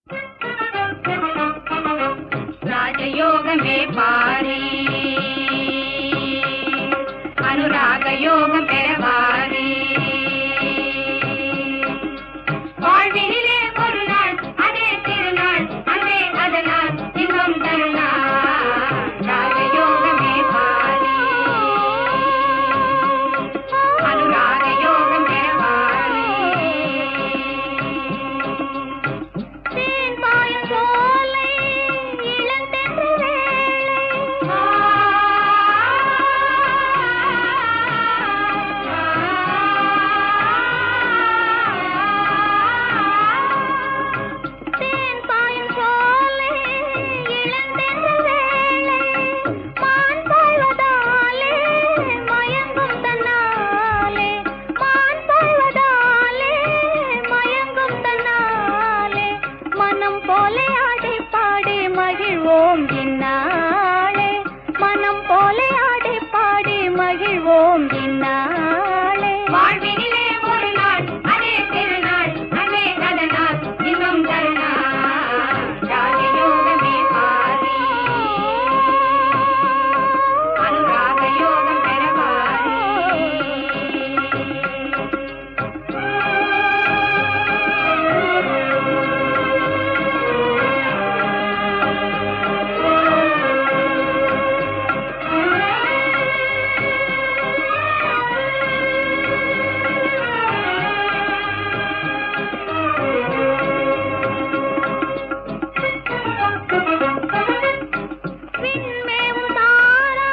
ராஜயோகமே பாரி அனுராக யோகம் பெறவாரி வாழ்வினிலே ஒரு நாள் அதே திருநாள் அதே அதனால் இன்பம் தருநாள் ராஜயோகமே பாரி அனுராக யோகம் பெறவாரி தேன் பாயும் சோலை இளந்தென்று தேன் பாயும் சோலை இளந்தென்று வேளை மான் பாய்வதாலே மயங்கும் தன்னாலே மான் பாய்வதாலே மயங்கும் தன்னாலே மனம் போலே ஆடி பாடி மகிழ்வோம் இந்நாளே மனம் போலே ஆடி பாடி மகிழ்வோம் இந்நாளே வாழ்வினிலே ஒரு நாள் அதே திருநாள் அதே அதனால் இன்பம் தருநாள் ராஜயோகமே பாரி அனுராக யோகம் பெறவாரி விண்மேவும் தாரா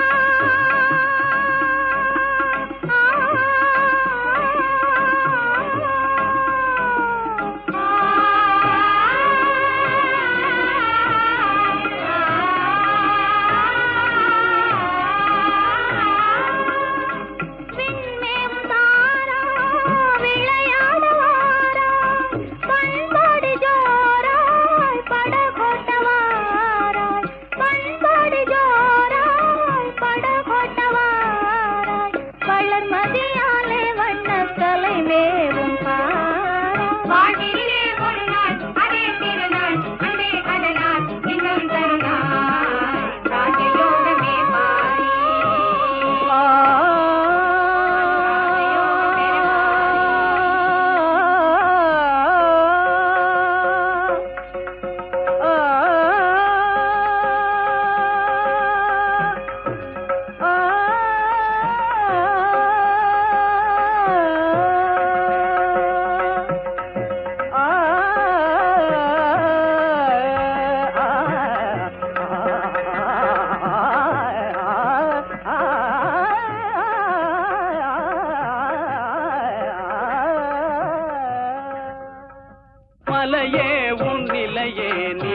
விண்மேவும் தாரா விளையாடுவாரா பண்பாடு ஜோராய் படகோட்டவாராய் பண்பாடு ஜோராய் படகோட்டவாராய் வளர்மதியாலே வண்ணக்கலை மேவும் பாராய் வாழ்விலே ஒரு நாள் அதே திருநாள் அதே அதனால் இன்னும் தருநாள் ராஜயோகமே பாரி மலையே உன் நிலையே நீ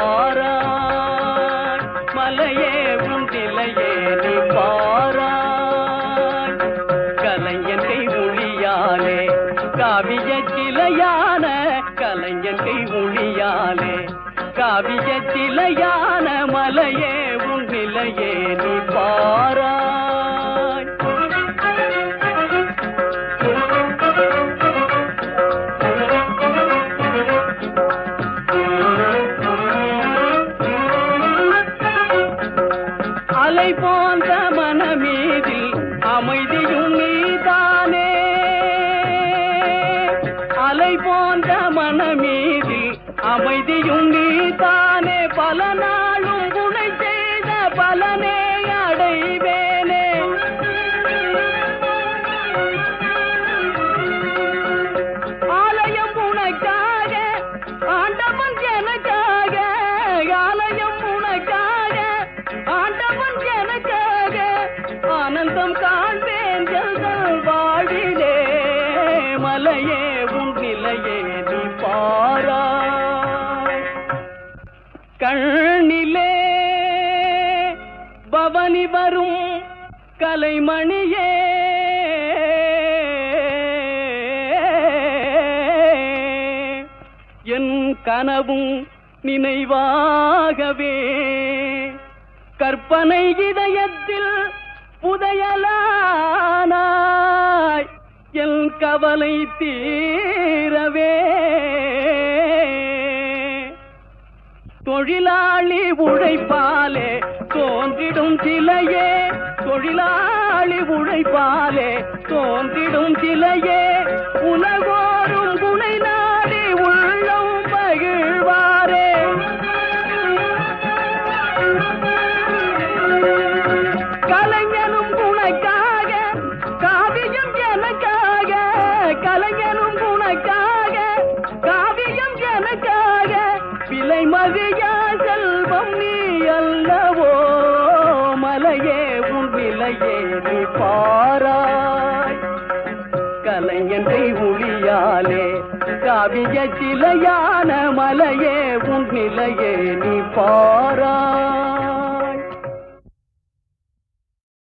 பாராய் மலையே உன் நிலையே நீ பாராய் கலைஞன் கை மொழியாலே காவிய சிலையான கலைஞன் கை மொழியாலே காவிய சிலையான மலையே உன் நிலையே நீ பாராய் அலை போன்ற மனமீதில் அமைதியும் நீதானே அலை போன்ற மனமீதில் அமைதியும் நீதானே பல நாளும் துணை செய்த பலனே அடைவேனே ஆலயம் உனக்காக ஆண்டவன் எனக்காக ஆலயம் உனக்காக ஆண்டவன் எனக்காக ஆனந்தம் காண்பேன் ஜல்தம் வாழிலே மலையே உன் நிலையே நீ பாராய் கண்ணிலே பவனி வரும் கலைமணியே என் கனவும் நினைவாகவே கற்பனை இதயத்தில் புதையலானாய் என் கவலை தீரவே தொழிலாளி உழைப்பாலே தோன்றிடும் சிலையே தொழிலாளி உழைப்பாலே தோன்றிடும் சிலையே உலகோரும் குணை நாடி உள்ளம் பகிழ்வாரே கலைஞனும் குணக்காக காவியம் எனக்காக கலைஞனும் குணக்காக காவியம் எனக்காக விலை மதியா செல்வம் நீ அல்லவோ மலையே உன் விலையே நீ பாராய் கலைஞனை ஒளியாலே காவிய சிலையான மலையே உன் நிலையே நீ பாராய்